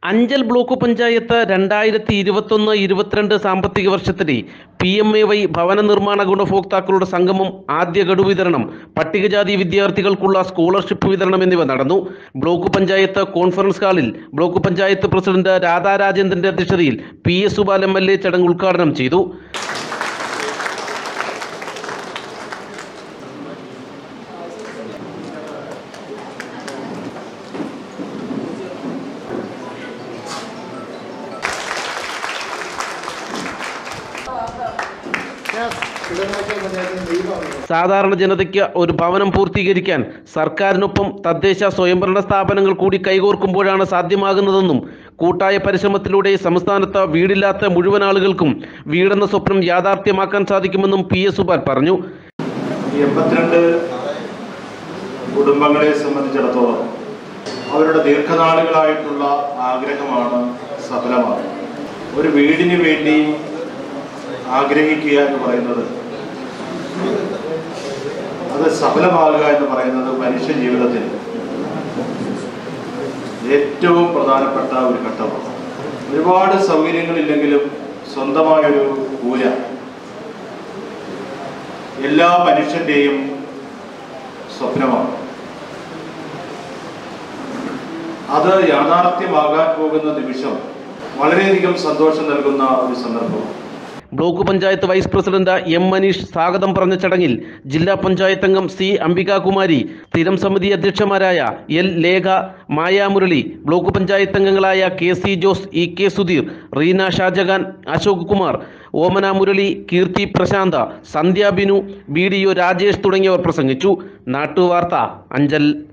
Anchal block panchayat രണ്ടായിരത്തി ഇരുപത്തൊന്ന് ഇരുപത്തിരണ്ട് സാമ്പത്തിക വർഷത്തിലെ പി എം എ വൈ ഭവന നിർമ്മാണ ഗുണഭോക്താക്കളുടെ സംഗമം ആദ്യ ഗഡു വിതരണം പട്ടികജാതി വിദ്യാർത്ഥികൾക്കുള്ള സ്കോളർഷിപ്പ് വിതരണം എന്നിവ നടന്നു ബ്ലോക്ക് പഞ്ചായത്ത് കോൺഫറൻസ് ഹാളിൽ ബ്ലോക്ക് പഞ്ചായത്ത് പ്രസിഡന്റ് രാധാ രാജേന്ദ്രന്റെ അധ്യക്ഷതയിൽ P S Subal M L A ചടങ്ങ് ഉദ്ഘാടനം ചെയ്തു സാധാരണ ജനതയ്ക്ക് ഒരു ഭവനം പൂർത്തീകരിക്കാൻ സർക്കാരിനൊപ്പം തദ്ദേശ സ്വയംഭരണ സ്ഥാപനങ്ങൾ കൂടി കൈകോർക്കുമ്പോഴാണ് സാധ്യമാകുന്നതെന്നും കൂട്ടായ പരിശ്രമത്തിലൂടെ സംസ്ഥാനത്ത് വീടില്ലാത്ത മുഴുവൻ ആളുകൾക്കും വീടെന്ന സ്വപ്നം യാഥാർത്ഥ്യമാക്കാൻ സാധിക്കുമെന്നും പി എസ് സുബാൽ പറഞ്ഞു ഈ എൺപത്തിരണ്ട് കുടുംബങ്ങളെ സംബന്ധിച്ചിടത്തോളം അവരുടെ ദീർഘനാളുകളായിട്ടുള്ള ആഗ്രഹമാണ് സഫലമാകുന്നത് ഒരു വീടിന് വേണ്ടി ആഗ്രഹിക്കുക എന്ന് പറയുന്നത് അത് സഫലമാകുക എന്ന് പറയുന്നത് മനുഷ്യ ജീവിതത്തിൽ ഏറ്റവും പ്രധാനപ്പെട്ട ഒരു ഘട്ടമാണ് ഒരുപാട് സൗകര്യങ്ങളില്ലെങ്കിലും സ്വന്തമായൊരു കൂര എല്ലാ മനുഷ്യന്റെയും സ്വപ്നമാണ് അത് യാഥാർത്ഥ്യമാകാൻ പോകുന്ന നിമിഷം വളരെയധികം സന്തോഷം നൽകുന്ന ഒരു സന്ദർഭമാണ് block panchayat vice president M Manish സ്വാഗതം പറഞ്ഞ ചടങ്ങിൽ ജില്ലാ പഞ്ചായത്ത് അംഗം സി അംബികാകുമാരി സ്ഥിരം സമിതി അധ്യക്ഷന്മാരായ എൽ ലേഖ മായാമുരളി ബ്ലോക്ക് പഞ്ചായത്ത് അംഗങ്ങളായ K C Jose E K Sudheer Reena Shajahan Ashok Kumar Omana Murali Keerthi Prashantha Sandhya Binu B D O Rajesh തുടങ്ങിയവർ പ്രസംഗിച്ചു നാട്ടുവാർത്ത അഞ്ചൽ